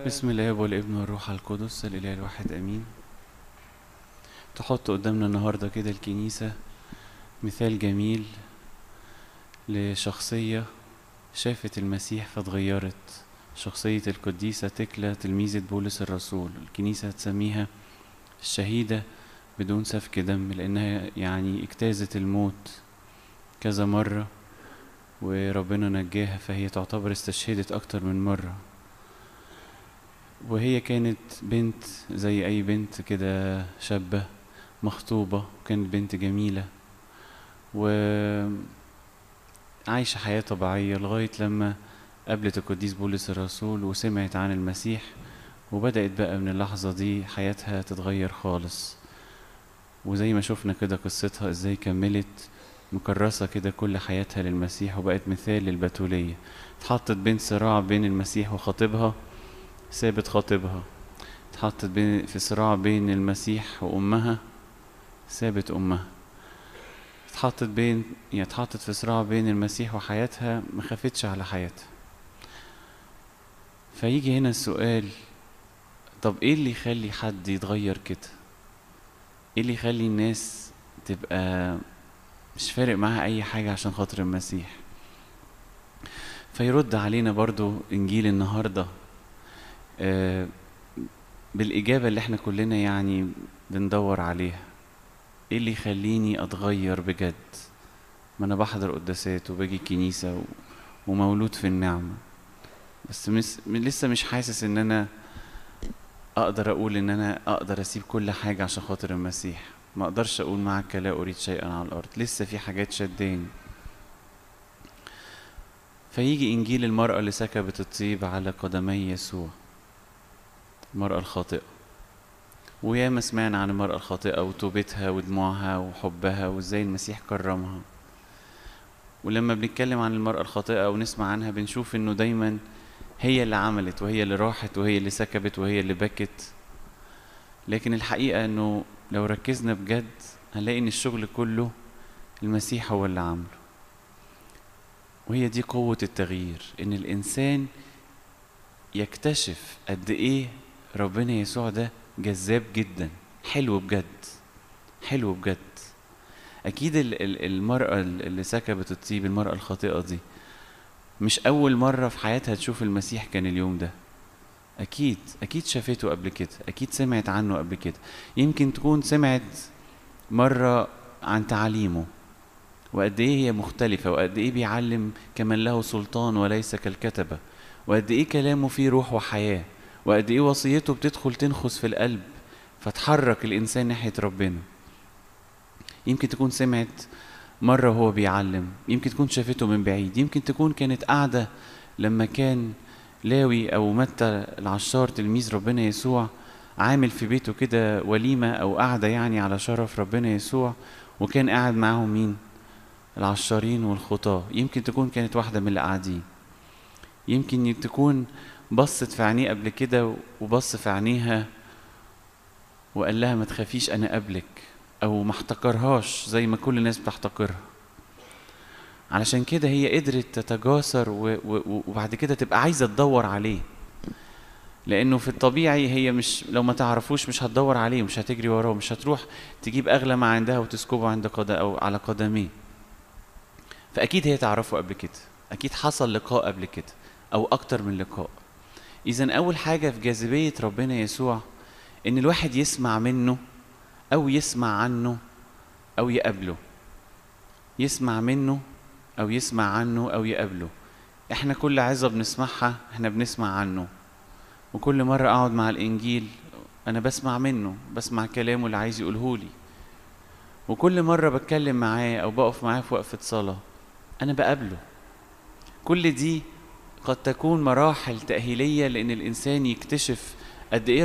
بسم الله والابن والروح القدس الاله الواحد امين تحط قدامنا النهارده كده الكنيسه مثال جميل لشخصيه شافت المسيح فاتغيرت شخصيه القديسه تكلا تلميذه بولس الرسول الكنيسه تسميها الشهيده بدون سفك دم لانها يعني اجتازت الموت كذا مره وربنا نجاها فهي تعتبر استشهدت اكتر من مره وهي كانت بنت زي اي بنت كده شابة مخطوبة كانت بنت جميلة و عايشة حياة طبيعية لغاية لما قابلت القديس بولس الرسول وسمعت عن المسيح وبدأت بقى من اللحظة دي حياتها تتغير خالص وزي ما شفنا كده قصتها ازاي كملت مكرسة كده كل حياتها للمسيح وبقت مثال للبتولية اتحطت بين صراع بين المسيح وخطيبها سابت خاطبها اتحطت بين في صراع بين المسيح وأمها سابت أمها اتحطت بين يعني اتحطت في صراع بين المسيح وحياتها ما خافتش على حياتها فيجي هنا السؤال طب ايه اللي يخلي حد يتغير كده ايه اللي يخلي الناس تبقى مش فارق معاها اي حاجة عشان خاطر المسيح فيرد علينا برضو انجيل النهارده آه، بالإجابة اللي احنا كلنا يعني بندور عليها ايه اللي يخليني اتغير بجد ما انا بحضر قداسات وباجي الكنيسة و... ومولود في النعمة بس مس... لسه مش حاسس ان انا اقدر اقول ان انا اقدر اسيب كل حاجة عشان خاطر المسيح ما اقدرش اقول معك لا اريد شيئا على الارض لسه في حاجات شداني فيجي انجيل المرأة اللي سكبت الطيب على قدمي يسوع المرأة الخاطئة وياما سمعنا عن المرأة الخاطئة وتوبتها ودموعها وحبها وازاي المسيح كرمها ولما بنتكلم عن المرأة الخاطئة ونسمع عنها بنشوف انه دايما هي اللي عملت وهي اللي راحت وهي اللي سكبت وهي اللي بكت لكن الحقيقة انه لو ركزنا بجد هنلاقي ان الشغل كله المسيح هو اللي عامله وهي دي قوة التغيير ان الانسان يكتشف قد ايه ربنا يسوع ده جذاب جدا حلو بجد حلو بجد اكيد ال- ال- المرأة اللي سكبت الطيب المرأة الخاطئة دي مش اول مرة في حياتها تشوف المسيح كان اليوم ده اكيد اكيد شافته قبل كده اكيد سمعت عنه قبل كده يمكن تكون سمعت مرة عن تعاليمه وقد ايه هي مختلفة وقد ايه بيعلم كمن له سلطان وليس كالكتبة وقد ايه كلامه فيه روح وحياة وقد ايه وصيته بتدخل تنخس في القلب فتحرك الانسان ناحية ربنا يمكن تكون سمعت مرة وهو بيعلم يمكن تكون شافته من بعيد يمكن تكون كانت قاعدة لما كان لاوي أو متى العشار تلميذ ربنا يسوع عامل في بيته كده وليمة أو قاعدة يعني على شرف ربنا يسوع وكان قاعد معاهم مين العشارين والخطاة يمكن تكون كانت واحدة من اللي قاعدين يمكن تكون بصت في عينيه قبل كده وبص في عينيها وقال لها ما تخافيش انا قبلك او ما احتقرهاش زي ما كل الناس بتحتقرها علشان كده هي قدرت تتجاسر و- و- وبعد كده تبقى عايزه تدور عليه لانه في الطبيعي هي مش لو ما تعرفوش مش هتدور عليه مش هتجري وراه مش هتروح تجيب اغلى ما عندها وتسكبه عند قد او على قدميه فاكيد هي تعرفه قبل كده اكيد حصل لقاء قبل كده او اكتر من لقاء اذا اول حاجه في جاذبيه ربنا يسوع ان الواحد يسمع منه او يسمع عنه او يقابله يسمع منه او يسمع عنه او يقابله احنا كل عظه بنسمعها احنا بنسمع عنه وكل مره اقعد مع الانجيل انا بسمع منه بسمع كلامه اللي عايز يقوله لي وكل مره بتكلم معاه او بقف معاه في وقفه صلاه انا بقابله كل دي قد تكون مراحل تأهيلية لأن الإنسان يكتشف قد إيه